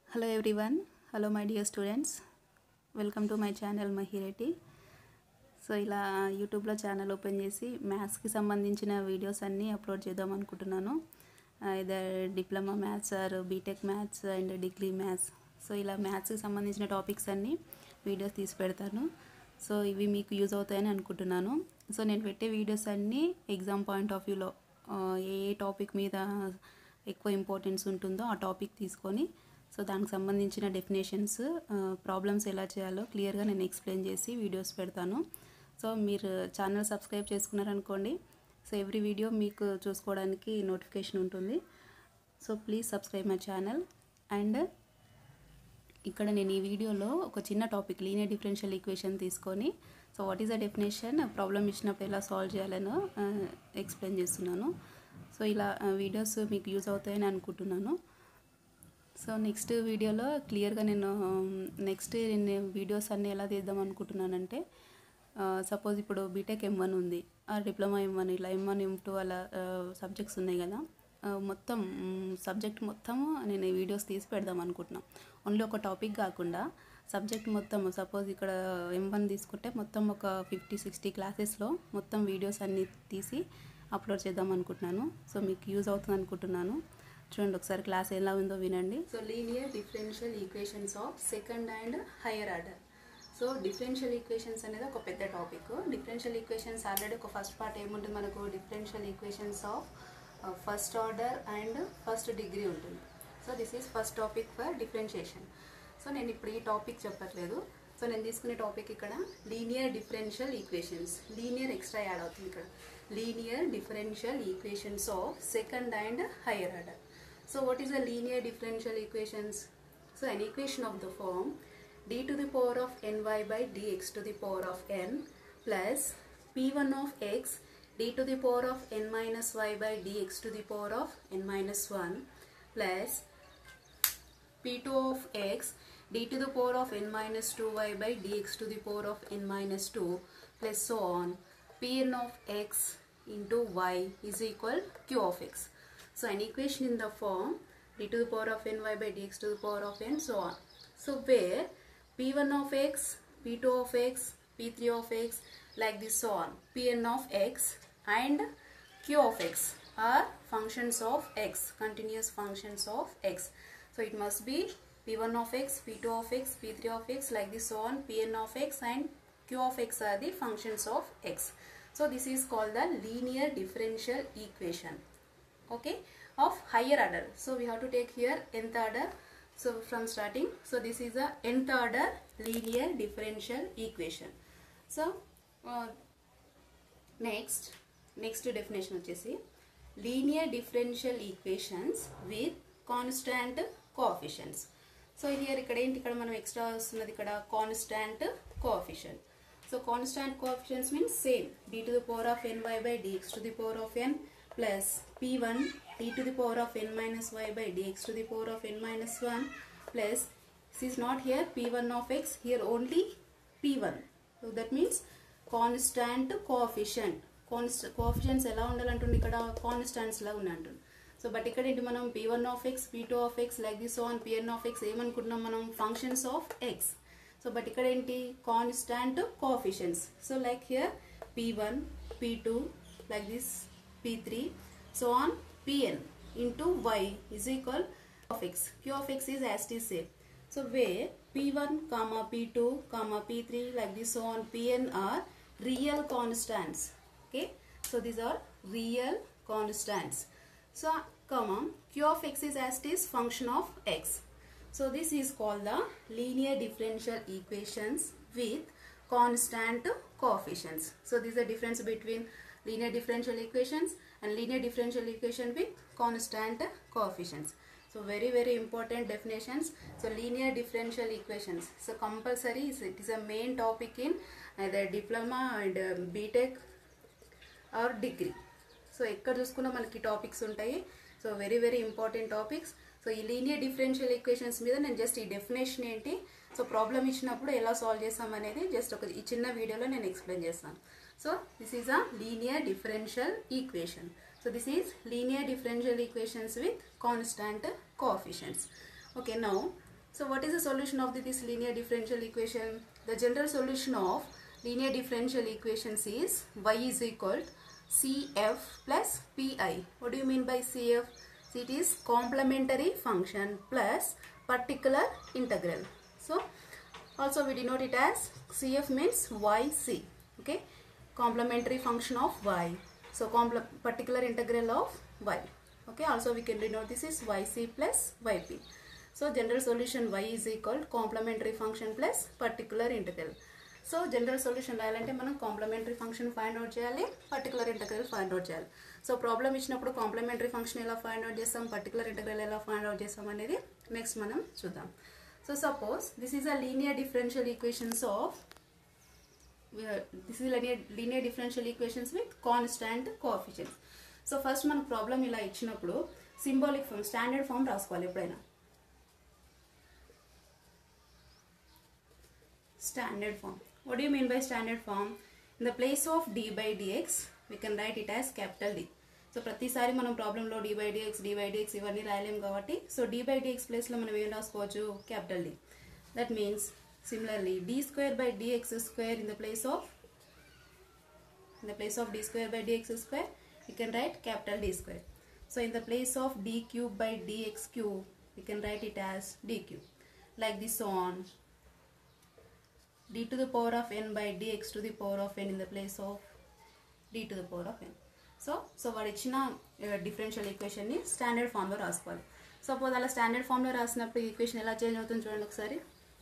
Hello everyone hello my dear students welcome to my channel Mahi Reddy so ఇలా యూట్యూబ్లో channel open చేసి మ్యాథ్స్కి సంబంధించిన videos అన్నీ అప్లోడ్ చేద్దాం అనుకుంటున్నాను either diploma maths or BTech maths and degree maths so ఇలా మ్యాథ్స్కి సంబంధించిన టాపిక్స్ అన్నీ వీడియోస్ తీసి పెడతాను సో ఇవి మీకు యూజ్ అవుతాయని అనుకుంటున్నాను సో నేను పెట్టే వీడియోస్ అన్నీ ఎగ్జామ్ పాయింట్ ఆఫ్ వ్యూలో ఏ ఏ టాపిక్ మీద ఎక్కువ ఇంపార్టెన్స్ ఉంటుందో ఆ టాపిక్ తీసుకొని సో దానికి సంబంధించిన డెఫినేషన్స్ ప్రాబ్లమ్స్ ఎలా చేయాలో క్లియర్గా నేను ఎక్స్ప్లెయిన్ చేసి వీడియోస్ పెడతాను సో మీరు ఛానల్ సబ్స్క్రైబ్ చేసుకున్నారనుకోండి సో ఎవ్రీ వీడియో మీకు చూసుకోవడానికి నోటిఫికేషన్ ఉంటుంది so please subscribe my channel and ఇక్కడ నేను ఈ వీడియోలో ఒక చిన్న టాపిక్ లీనియర్ డిఫరెన్షియల్ ఈక్వేషన్ తీసుకొని so what is the definition problem ఇచ్చినప్పుడు ఎలా సాల్వ్ చేయాలనో ఎక్స్ప్లెయిన్ చేస్తున్నాను సో ఇలా వీడియోస్ మీకు యూజ్ అవుతాయని అనుకుంటున్నాను సో నెక్స్ట్ వీడియోలో క్లియర్గా నేను నెక్స్ట్ నేను వీడియోస్ అన్నీ ఎలా తీద్దాం అనుకుంటున్నానంటే సపోజ్ ఇప్పుడు బీటెక్ ఎం వన్ ఉంది ఆ డిప్లొమా ఎం వన్ ఇలా ఎం వన్ ఎం టూ అలా సబ్జెక్ట్స్ ఉన్నాయి కదా మొత్తం సబ్జెక్ట్ మొత్తము నేను ఈ వీడియోస్ తీసి పెడదాం అనుకుంటున్నాను ఓన్లీ ఒక టాపిక్ కాకుండా సబ్జెక్ట్ మొత్తం సపోజ్ ఇక్కడ ఎం వన్ తీసుకుంటే మొత్తం ఒక ఫిఫ్టీ సిక్స్టీ క్లాసెస్లో మొత్తం వీడియోస్ అన్నీ తీసి అప్లోడ్ చేద్దాం అనుకుంటున్నాను సో మీకు యూజ్ అవుతుంది అనుకుంటున్నాను చూడండి ఒకసారి క్లాస్ ఎలా ఉందో వినండి so linear differential equations of second and higher order so differential equations అనేది ఒక పెద్ద టాపిక్ డిఫరెన్షియల్ ఈక్వేషన్స్ ఆల్రెడీ ఒక ఫస్ట్ పార్ట్ ఏముంటుంది మనకు differential equations of first order and first degree ఉంటుంది so this is first topic for differentiation so నేను ఇప్పుడు ఈ టాపిక్ చెప్పట్లేదు సో నేను తీసుకునే టాపిక్ ఇక్కడ linear differential equations linear extra add అవుతుంది ఇక్కడ linear differential equations of second and higher order So what is a linear differential equations? So an equation of the form d to the power of ny by dx to the power of n plus p1 of x d to the power of n minus y by dx to the power of n minus 1 plus p2 of x d to the power of n minus 2y by dx to the power of n minus 2 plus so on pn of x into y is equal q of x. So an equation in the form d to the power of ny by dx to the power of n so on. So where p1 of x, p2 of x, p3 of x like this so on. pn of x and q of x are functions of x, continuous functions of x. So it must be p1 of x, p2 of x, p3 of x like this so on. pn of x and q of x are the functions of x. So this is called the linear differential equation okay of higher order so we have to take here nth order so from starting so this is a nth order linear differential equation so uh, next next definition వచ్చేసి linear differential equations with constant coefficients so here ఇక్కడ ఏంటి ఇక్కడ మనం extra వస్తున్నది ఇక్కడ constant coefficient so constant coefficients means same d to the power of n y by dx to the power of n plus p1 d to the power of n minus y by dx to the power of n minus 1 plus this is not here p1 of x here only p1 so that means constant coefficient coefficients ఎలా ఉండాలంటుంది ఇక్కడ constants లా ఉన్నట్టుంది so but ఇక్కడ ఏంటి మనం p one of x p two of x like this on pn of x ఏమనుకుంటున్నాం మనం functions of x so but ఇక్కడ ఏంటి constant coefficients so like here p one p two like this P3 so on Pn into y is equal of x. Q of x is as it is said. So where P1 comma P2 comma P3 like this so on Pn are real constants. Okay. So these are real constants. So comma Q of x is as it is function of x. So this is called the linear differential equations with constant coefficients. So this is the difference between linear differential equations and linear differential equation with constant coefficients. So very very important definitions. So linear differential equations. So compulsory is it is a main topic in either diploma and uh, BTech or degree. So ఎక్కడ చూసుకున్నా మనకి topics ఉంటాయి so very very important topics so ఈ linear differential equations మీద నేను just ఈ definition ఏంటి so problem ఇచ్చినప్పుడు ఎలా సాల్వ్ చేస్తాం అనేది జస్ట్ ఒక ఈ చిన్న వీడియోలో నేను ఎక్స్ప్లెయిన్ చేస్తాను so this is a linear differential equation so this is linear differential equations with constant coefficients okay now So what is the solution of this linear differential equation? The general solution of linear differential equations is y is equal cf plus pi. What do you mean by cf? See, it is complementary function plus particular integral. So also we denote it as cf means yc. Okay, complementary function of y. So comple particular integral of y. Okay, also we can denote this is yc plus yp. So general solution y is equal complementary function plus particular integral. So general solution రాయాలంటే మనం complementary function find out చేయాలి particular integral find out చేయాలి so problem ఇచ్చినప్పుడు complementary function ఎలా find out చేస్తాం particular integral ఎలా find out చేస్తాం అనేది నెక్స్ట్ మనం చూద్దాం so suppose this is a linear differential equations of this is linear linear differential equations with constant coefficients so first మనకు problem ఇలా ఇచ్చినప్పుడు సింబాలిక్ ఫామ్ స్టాండర్డ్ ఫామ్ రాసుకోవాలి ఎప్పుడైనా standard form. What do you mean by standard form? In the place of d by dx, we can write it as capital D. So ప్రతిసారి మనం ప్రాబ్లంలో d by dx d by dx ఇవన్నీ రాయలేం కాబట్టి so D by dx ప్లేస్లో మనం ఏం రాసుకోవచ్చు capital d that means similarly d square by dx square in the place of in the place of d square by dx square you can write capital D square so in the place of d cube by dx cube you can write it as d cube like this on d to the power of n by dx to the power of n in the place of d to the power of n. So so వాడు ఇచ్చిన differential ఈక్వేషన్ని standard ఫామ్లో రాసుకోవాలి suppose అలా standard ఫామ్లో రాసినప్పుడు equation ఎలా change అవుతుంది చూడండి ఒకసారి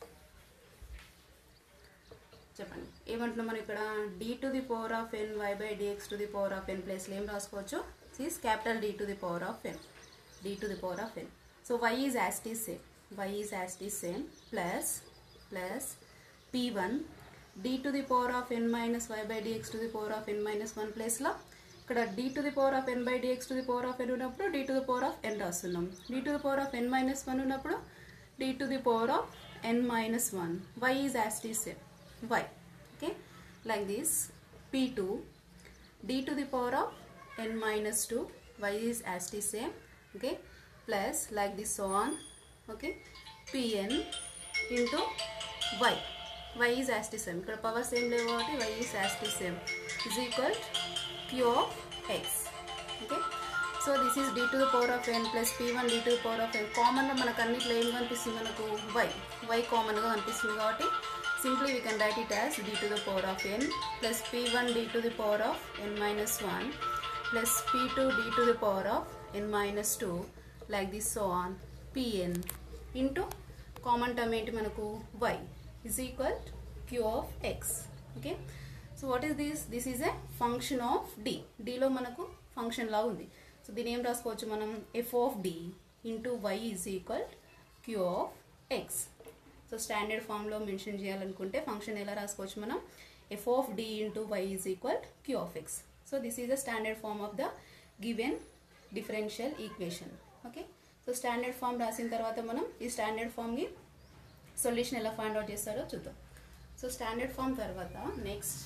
చెప్పండి ఏమంటున్నాం మనం ఇక్కడ d to the power of n y by dx to the power of n ప్లేస్లో ఏం రాసుకోవచ్చు సీస్ capital d to the power of n d to the power of n so y is as the same y is as the same plus plus p1 d to the power of n minus y by dx to the power of n minus 1 ప్లేస్లో ఇక్కడ d to the power of n by dx to the power of n ఉన్నప్పుడు d to the power of n రాస్తున్నాం d to the power of n minus 1 ఉన్నప్పుడు d to the power of n minus 1 y is as it is same y okay like this p2 d to the power of n minus 2 y is as it is same okay plus like this so on okay pn into y y is as the same ఇక్కడ power same లేవు కాబట్టి y is as the same is equal q of x okay so this is d to the power of n plus p1 d to the power of n కామన్గా మనకు అన్నిట్లో ఏం కనిపిస్తుంది మనకు y y కామన్గా కనిపిస్తుంది కాబట్టి simply we can write it as d to the power of n plus p1 d to the power of n minus 1 plus p2 d to the power of n minus 2 like this so on pn into common term ఏంటి మనకు y is equal to q of x okay so what is this this is a function of d డిలో మనకు function లా ఉంది సో దీని ఏం రాసుకోవచ్చు మనం f of d into y is equal q of x so standard ఫామ్లో మెన్షన్ చేయాలనుకుంటే ఫంక్షన్ ఎలా రాసుకోవచ్చు మనం f of d into y is equal q of x so this is the standard form of the given differential equation okay so standard form రాసిన తర్వాత మనం ఈ standard ఫామ్కి సొల్యూషన్ ఎలా ఫైండ్ అవుట్ చేస్తారో చూద్దాం సో స్టాండర్డ్ ఫామ్ తర్వాత next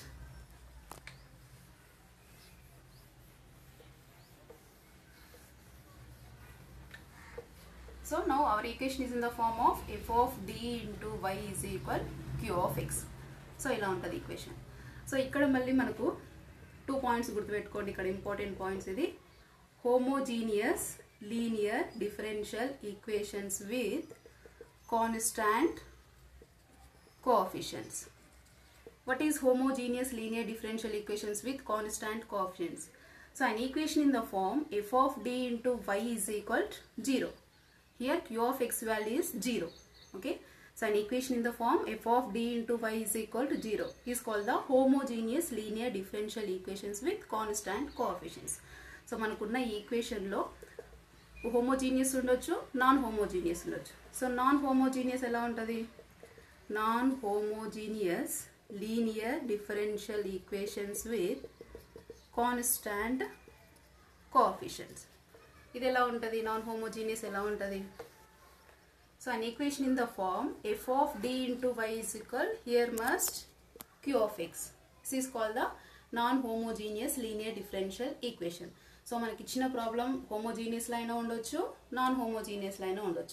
So now our equation is in the form of f of d into y is equal q of x. So ఇలా ఉంటుంది ఈక్వేషన్ సో ఇక్కడ మళ్ళీ మనకు టూ పాయింట్స్ గుర్తుపెట్టుకోండి ఇక్కడ ఇంపార్టెంట్ పాయింట్స్ ఇది homogeneous linear differential equations with constant coefficients. What is homogeneous linear differential equations with constant coefficients? So an equation in the form f of d into y is equal to 0. Here q of x value is 0. Okay. So an equation in the form f of d into y is equal to 0 is called the homogeneous linear differential equations with constant coefficients. So మనకున్న ఈ ఈక్వేషన్లో homogeneous ఉండొచ్చు non homogeneous ఉండొచ్చు so non homogeneous ఎలా ఉంటుంది non homogeneous linear differential equations with constant coefficients ఇది ఎలా ఉంటుంది నాన్ హోమోజీనియస్ ఎలా ఉంటుంది so an equation in the form f of d into y is equal here must q of x this is call the non homogeneous linear differential equation so మనకి ఇచ్చిన problem హోమోజీనియస్లో అయినా ఉండొచ్చు non హోమోజీనియస్లో అయినా ఉండొచ్చు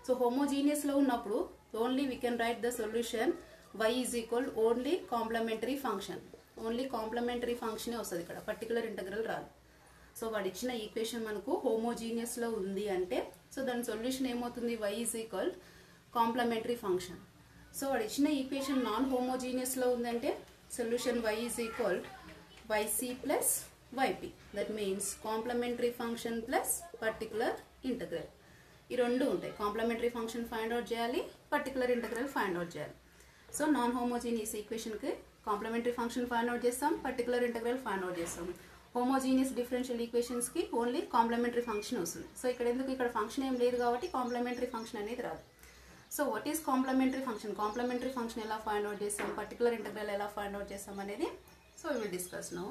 so హోమోజీనియస్లో ఉన్నప్పుడు only we can write the solution y is equal only complementary function only complementary ఫంక్షనే వస్తుంది ఇక్కడ పర్టికులర్ ఇంటగ్రల్ రాదు సో వాడు ఇచ్చిన ఈక్వేషన్ మనకు హోమోజీనియస్లో ఉంది అంటే సో దాని సొల్యూషన్ ఏమవుతుంది y is equal complementary function so వాడు ఇచ్చిన ఈక్వేషన్ నాన్ హోమోజీనియస్లో ఉందంటే solution y is equal yc plus yp that means complementary function plus particular integral ఈ రెండు ఉంటాయి కాంప్లిమెంటరీ ఫంక్షన్ ఫైండ్ అవుట్ చేయాలి పర్టికులర్ ఇంటగ్రల్ ఫైండ్ అవుట్ చేయాలి సో నాన్ హోమోజీనియస్ ఈక్వేషన్కి కాంప్లిమెంటరీ ఫంక్షన్ ఫైండ్ అవుట్ చేస్తాం particular integral find out చేస్తాం homogeneous differential ఈక్వేషన్స్కి only complementary function వస్తుంది సో ఇక్కడ ఎందుకు ఇక్కడ ఫంక్షన్ ఏం లేదు కాబట్టి కాంప్లిమెంటరీ ఫంక్షన్ అనేది రాదు so what is complementary function complementary function ఎలా ఫైండ్ అవుట్ చేస్తాం పర్టికులర్ ఇంటగ్రల్ ఎలా ఫైండ్ అవుట్ చేస్తాం అనేది so will discuss now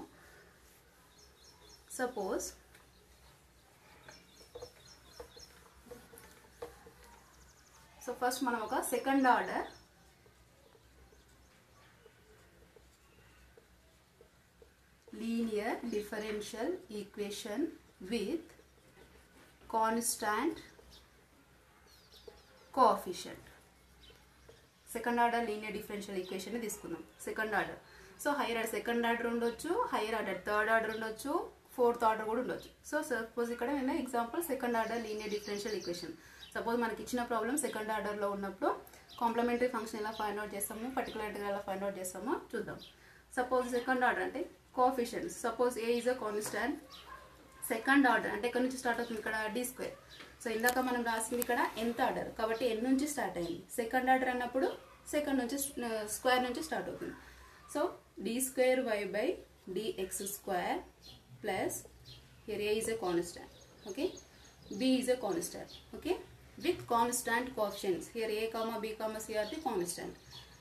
suppose so first మనం ఒక second order linear differential equation with constant coefficient second order linear differential equation తీసుకుందాం second order so higher order second order ఉండొచ్చు higher order third order ఉండొచ్చు fourth order కూడా ఉండొచ్చు so suppose ఇక్కడ నేను example second order linear differential equation suppose మనకి ఇచ్చిన problem second ఆర్డర్లో ఉన్నప్పుడు కాంప్లిమెంటరీ ఫంక్షన్ ఎలా ఫైండ్ అవుట్ చేస్తాము పర్టికులర్ ఇంటర్వల్ ఎలా ఫైండ్ అవుట్ చేస్తామో చూద్దాం సపోజ్ సెకండ్ ఆర్డర్ అంటే coefficients suppose a is a constant second order అంటే ఇక్కడ నుంచి స్టార్ట్ అవుతుంది ఇక్కడ డి స్క్వేర్ సో ఇందాక మనం రాసింది ఇక్కడ ఎంత ఆర్డర్ కాబట్టి ఎన్ నుంచి స్టార్ట్ అయింది సెకండ్ ఆర్డర్ అన్నప్పుడు సెకండ్ నుంచి స్క్వేర్ నుంచి స్టార్ట్ అవుతుంది so d square y by dx square plus here a is a constant okay b is a constant okay with constant coefficients here a comma b comma c are the constant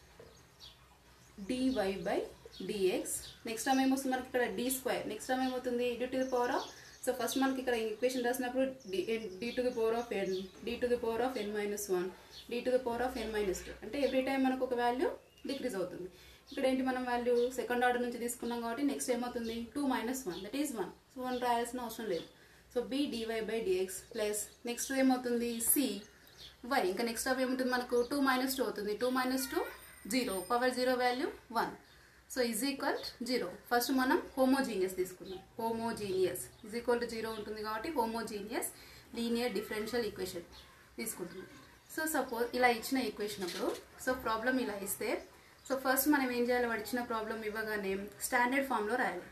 dy by dx next time ఏమొస్తుంది మనకి ఇక్కడ d square next time ఏమవుతుంది d to the power of so first మనకి ఇక్కడ equation రాసినప్పుడు d to the power of n d to the power of n minus one d to the power of n minus two అంటే every time మనకు ఒక value decrease అవుతుంది ఇక్కడ ఏంటి మనం వాల్యూ సెకండ్ ఆర్డర్ నుంచి తీసుకున్నాం కాబట్టి నెక్స్ట్ ఏమవుతుంది two minus one that is one so one రాయాల్సిన అవసరం లేదు so B dy by dx plus next ఏమవుతుంది సి వై ఇంకా నెక్స్ట్ అవి ఏముంటుంది మనకు టూ మైనస్ టూ అవుతుంది two minus two zero power zero value one so is equal zero first మనం హోమోజీనియస్ తీసుకుందాం homogeneous is equal to zero ఉంటుంది కాబట్టి హోమోజీనియస్ లీనియర్ డిఫరెన్షియల్ ఈక్వేషన్ తీసుకుంటున్నాం సో సపోజ్ ఇలా ఇచ్చిన ఈక్వేషన్ అప్పుడు సో ప్రాబ్లం ఇలా ఇస్తే సో ఫస్ట్ మనం ఏం చేయాలి వాడు ఇచ్చిన ప్రాబ్లం ఇవ్వగానే స్టాండర్డ్ ఫామ్లో రాయాలి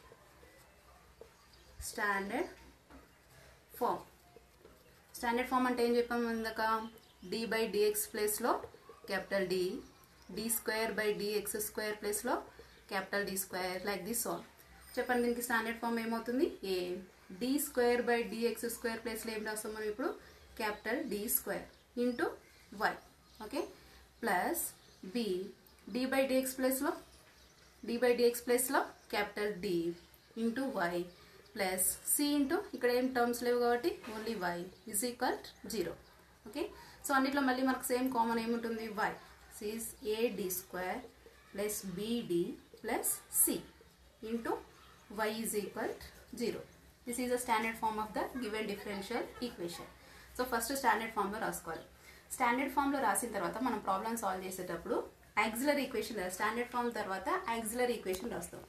స్టాండర్డ్ ఫామ్ స్టాండర్డ్ ఫామ్ అంటే ఏం చెప్పాము ఇందాక డి బై డిఎక్స్ ప్లేస్లో capital D d square by dx square ప్లేస్లో capital D square like this all చెప్పండి దీనికి స్టాండర్డ్ ఫామ్ ఏమవుతుంది a d square by dx square ప్లేస్లో ఏం రాస్తాం మనం ఇప్పుడు capital D square into y okay plus B d by dx ప్లేస్లో డి బై డిఎక్స్ ప్లేస్లో capital D into y plus C into ఇక్కడ ఏం టర్మ్స్ లేవు కాబట్టి only y is equal zero okay so అన్నిట్లో మళ్ళీ మనకు సేమ్ కామన్ ఏముంటుంది వై సిస్ a D square plus b D plus C into y is equal zero this is a standard form of the given differential equation so first standard ఫామ్లో రాసుకోవాలి standard ఫామ్లో రాసిన తర్వాత మనం ప్రాబ్లమ్ సాల్వ్ చేసేటప్పుడు యాక్సిలర్ ఈక్వేషన్ స్టాండర్డ్ ఫామ్ తర్వాత auxiliary equation రాస్తాం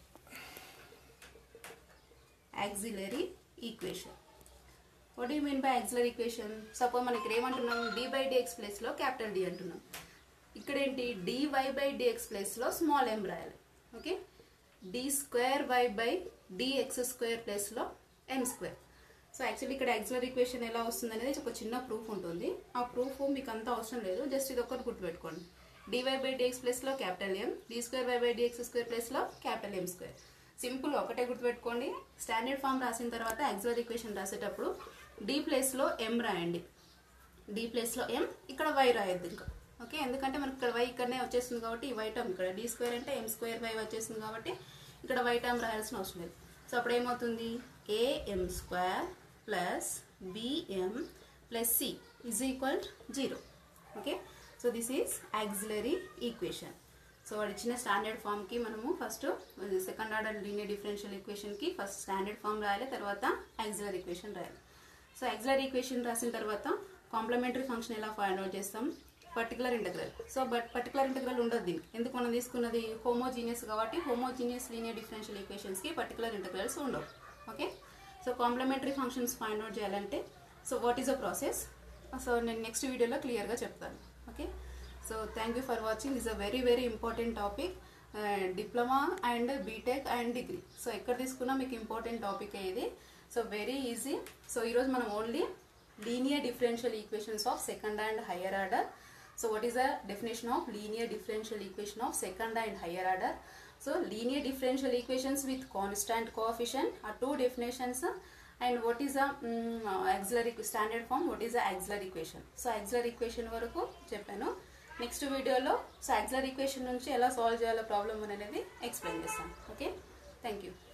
auxiliary equation what do you mean by auxiliary equation suppose మనకి ఇక్కడ ఏమంటున్నాం dy బై డిఎక్స్ ప్లేస్లో క్యాపిటల్ డి అంటున్నాం ఇక్కడ ఏంటి dy బై డిఎక్స్ ప్లేస్లో స్మాల్ ఎం రాయాలి okay d square y by dx square ప్లేస్లో ఎం స్క్వేర్ సో యాక్చువల్లీ ఇక్కడ యాక్సిలర్ ఈక్వేషన్ ఎలా వస్తుంది అనేది ఒక చిన్న ప్రూఫ్ ఉంటుంది ఆ ప్రూఫ్ మీకు అంత అవసరం లేదు జస్ట్ ఇది ఒక్కటి గుర్తుపెట్టుకోండి డివై బై డిఎక్స్ ప్లేస్లో capital M d square y by dx square ప్లేస్లో క్యాపిటల్ ఎం స్క్వేర్ సింపుల్ ఒకటే గుర్తుపెట్టుకోండి స్టాండర్డ్ ఫామ్ రాసిన తర్వాత యాక్సిలర్ ఈక్వేషన్ రాసేటప్పుడు డి ప్లేస్లో ఎం రాయండి డి ప్లేస్లో ఎం ఇక్కడ వై రాయొద్దు ఇంకా ఓకే ఎందుకంటే మనకి ఇక్కడ వై ఇక్కడనే వచ్చేస్తుంది కాబట్టి ఈ వై టర్మ్ ఇక్కడ డి స్క్వేర్ అంటే ఎం స్క్వేర్ వై వచ్చేస్తుంది కాబట్టి ఇక్కడ వై టర్మ్ రాయాల్సిన అవసరం లేదు సో అప్పుడు ఏమవుతుంది a M square plus b M plus C is equal zero okay so this is auxiliary equation so వాడు ఇచ్చిన స్టాండర్డ్ ఫామ్కి మనము first second order linear differential ఈక్వేషన్కి ఫస్ట్ స్టాండర్డ్ ఫామ్ రాయాలి తర్వాత యాక్సిలర్ ఈక్వేషన్ రాయాలి సో యాక్సిలర్ ఈక్వేషన్ రాసిన తర్వాత కాంప్లిమెంటరీ ఫంక్షన్ ఎలా ఫైండ్ అవుట్ చేస్తాం particular integral so but particular integral ఉండదు దీనికి ఎందుకు మనం తీసుకున్నది హోమోజీనియస్ కాబట్టి హోమోజీనియస్ లీనియర్ డిఫరెన్షియల్ ఈక్వేషన్స్కి పర్టికులర్ ఇంటగ్రల్స్ ఉండవు okay so complementary functions find out చేయాలంటే so what is a process so నేను నెక్స్ట్ వీడియోలో క్లియర్గా చెప్తాను okay so thank you for watching is a very very important topic diploma and B Tech and degree so ఎక్కడ తీసుకున్నా మీకు important topic ఇది so very easy so ఈరోజు మనం only linear differential equations of second and higher order so what is the definition of linear differential equation of second and higher order so linear differential equations with constant coefficient ah two definitions and what is the auxiliary standard form what is the auxiliary equation so auxiliary equation వరకు చెప్పాను next వీడియోలో so auxiliary equation నుంచి ఎలా solve చేయాలో problem అనేది explain చేస్తాను okay thank you